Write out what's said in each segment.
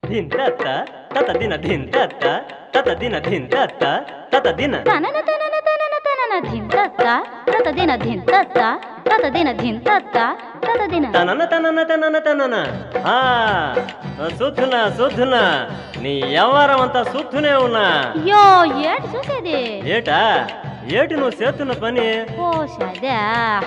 ధింతత్త తత దిన ధింతత్త తత దిన ధింతత్త తత దిన తనన తనన తనన తనన ధింతత్త తత దిన ధింతత్త తత దిన ధింతత్త తత దిన తనన తనన తనన తనన ఆ సుధున సుధున నీ వ్యవహారం అంతా సుధునే ఉన్నా యో ఏటి చూసేది ఏటా ఏటి నువ్వు చేస్తున్న పని ఓ సదా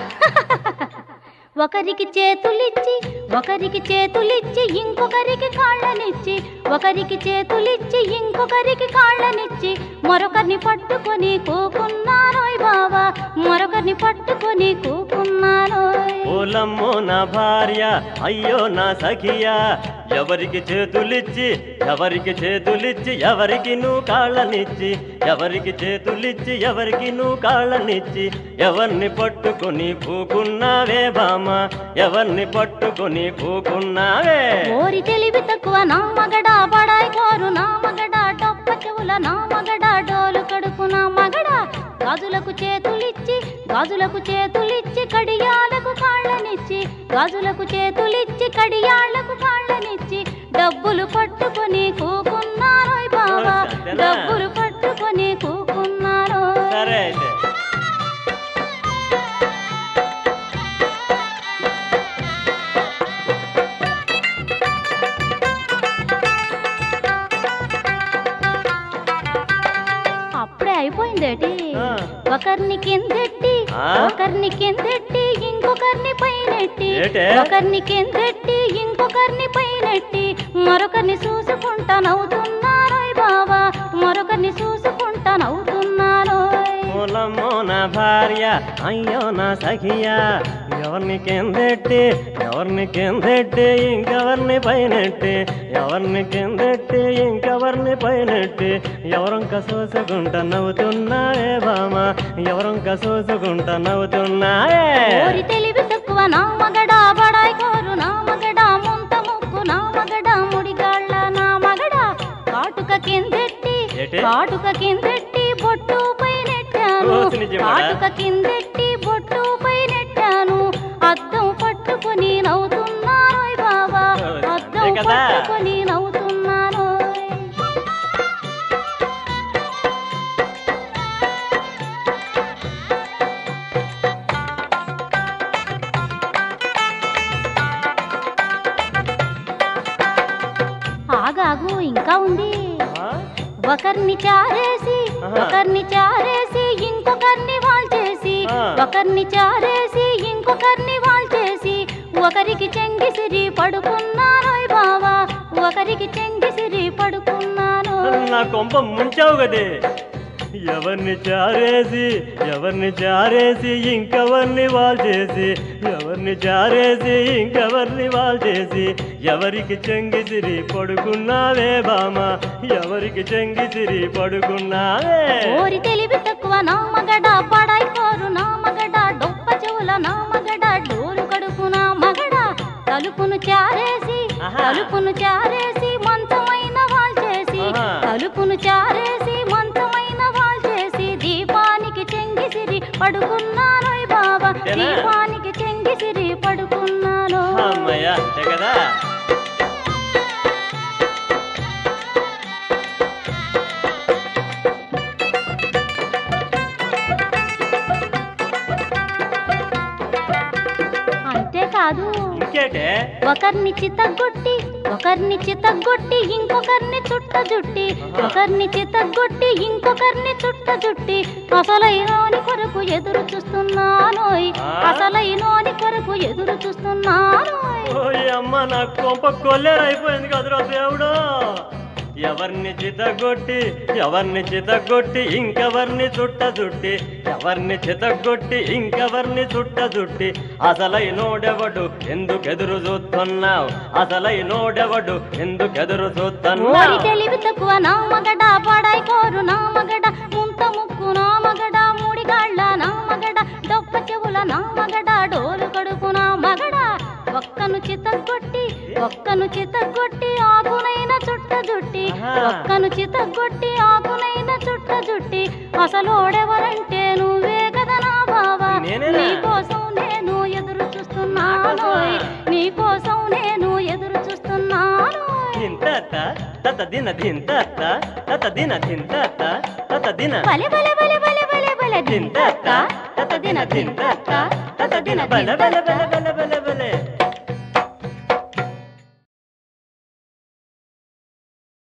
ఒకరికి చేతులిచ్చి ఒకరికి చేతులిచ్చి ఇంకొకరికి కాళ్ళనిచ్చి ఒకరికి చేతులిచ్చి ఇంకొకరికి కాళ్ళనిచ్చి మరొకరిని పట్టుకొని కూకున్నానోయ్ బావా మరొకరిని పట్టుకొని కూకున్నానోయ్ ఓలమ్మో నా భార్య అయ్యో నా సఖియా ఎవరికి చేతులిచ్చి ఎవరికి చేతులిచ్చి ఎవరికి నువ్వు కాళ్ళనిచ్చి ఎవరికి చేతులిచ్చి ఎవరికి నువ్వు కాళ్ళనిచ్చి ఎవరిని పట్టుకొని పూకున్నావే బామ ఎవరిని పట్టుకొని పూకున్నావే ఓరి తెలివి తక్కువ నా మగడా బడాయి కోరు నా మగడా డొప్ప చెవుల నా మగడా డోలు కడుపు నా మగడా గాజులకు చేతులిచ్చి గాజులకు చేతులిచ్చి కడియాలకు కాళ్ళనిచ్చి గాజులకు చేతులిచ్చి కడియాళ్లకు కాళ్ళనిచ్చి డబ్బులు పట్టుకొని కూకున్నారోయ్ బావా సరేనా? డబ్బులు పట్టుకొని కూకున్నారోయ్ సరే అయితే అప్పుడే అయిపోయిందేటి ఆ. ఒకరిని కిందెట్టి ఆ? ఒకరిని కిందెట్టి ఇంకొకరిని పైనెట్టి ఏటే? ఒకరిని కిందెట్టి ఇంకొకరిని పైనెట్టి మరొకరిని చూసుకుంటా నవ్వుతున్నారోయ్ బావా మరొకరిని చూసుకుంటా నవ్వుతున్నారోయ్ మూలమ్మో నా భార్య అయ్యో నా సఖియా ఎవరిని కిందెట్టి ఎవరిని కిందెట్టి ఇంకెవరిని పైనెట్టి ఎవరిని కిందెట్టి ఇంకెవరిని పైనెట్టి ఎవరంక చూసుకుంటా నవ్వుతున్నావే బామ ఎవరంక చూసుకుంటా నవ్వుతున్నావే ఓరి తెలివి తక్కువ నా మగడా బడాయి కోరు నా మగడా ముంత ముక్కు నా మగడా ముడిగాళ్ళ నా మగడా కాటుక కిందెట్టి ఏటి? కాటుక కిందెట్టి బొట్టు పై నెట్టాను రోజు నిజమాడా? కాటుక కిందెట్టి బొట్టు పై నెట్టాను అద్దం పట్టుకొని నవ్వుతున్నారోయ్ బాబా రోజు అద్దం అంతే కదా? పట్టుకొని నవ్వుతున్నారోయ్ ఆగాగు ఇంకా ఉంది ఆ? ఒకరిని చారేసి ఆహా. ఒకరిని చారేసి ఇంకొకరిని వాల్చేసి ఆ. ఒకరిని చారేసి ఇంకొకరిని వాల్చేసి ఒకరికి చెంగిసిరి పడుకున్నారోయ్ బావా ఒకరికి చెంగిసిరి పడుకున్నాను నా కొంప ముంచావు కదే ఎవరిని చారేసి ఎవరిని చారేసి ఇంకెవరిని వాల్ చేసి ఎవరిని చారేసి ఇంకెవరిని వాల్ చేసి ఎవరికి చెంగిసిరి పడుకున్నావే బామ ఎవరికి చెంగిసిరి పడుకున్నావే ఓరి తెలివి తక్కువ నా మగడా పడాయి కోరు నా మగడా డొప్ప చెవుల నా మగడా డోలు కడుపు నా మగడా తలుపును చారేసి ఆహా. తలుపును చారేసి మంచమైన వాల్చేసి ఆహా. తలుపును చారేసి మంచమైన వాల్చేసి దీపానికి చెంగిసిరి పడుకున్నానోయ్ బాబా అంతేనా? దీపానికి చెంగిసిరి పడుకున్నాను అమ్మయ్య అంతే కదా అంతేకాదు ఇంకేటే ఒకరిని చితగ్గొట్టి ఒకరిని చితగ్గొట్టి ఇంకొకరిని చుట్ట జుట్టి ఒకరిని చితగ్గొట్టి ఇంకొకరిని చుట్ట జుట్టి అసలైనోని కొరకు ఎదురు చూస్తున్నానోయ్ ఆ? అసలైనోని కొరకు ఎదురు చూస్తున్నానోయ్ ఓయ్ అమ్మ నా కొంప కొల్లేరైపోయింది కదరా దేవుడు ఎవరిని చితగొట్టి ఎవరిని చితగొట్టి ఇంకెవరిని చుట్ట చుట్టి ఎవరిని చితగొట్టి ఇంకెవరిని చుట్ట చుట్టి అసలైనోడెవడు ఎందుకెదురు చూస్తున్నావు అసలైనోడెవడు ఎందుకెదురు ఓరి చూస్తున్నావు తెలివి తక్కువ నా మగడ పడాయి కోరు నా మగడ ముంత ముక్కు నా మగడ మూడిగాళ్ళ నా మగడ డొప్ప చెవుల నా మగడ డోలు కడుపు నా మగడ ఒక్కను చితగ్గొట్టి ఒక్కను చితగ్గొట్టి ఆకునైన చుట్ట జుట్టి ఆహా. ఒక్కను చితగ్గొట్టి ఆకునైన చుట్ట జుట్టి అసలోడెవరంటే నువ్వే కదా నా బావా నేనేనా? నీకోసం నేను ఎదురు చూస్తున్నాను నాకోసమా? నీకోసం నేను ఎదురు చూస్తున్నాను ఇంత తత తత దిన ధిన్ తత తత దిన ధిన్ తత తత దిన బలె బలె బలె బలె బలె బలె ధిన్ తత తత దిన ధిన్ తత తత దిన బల బల బల బల బల బల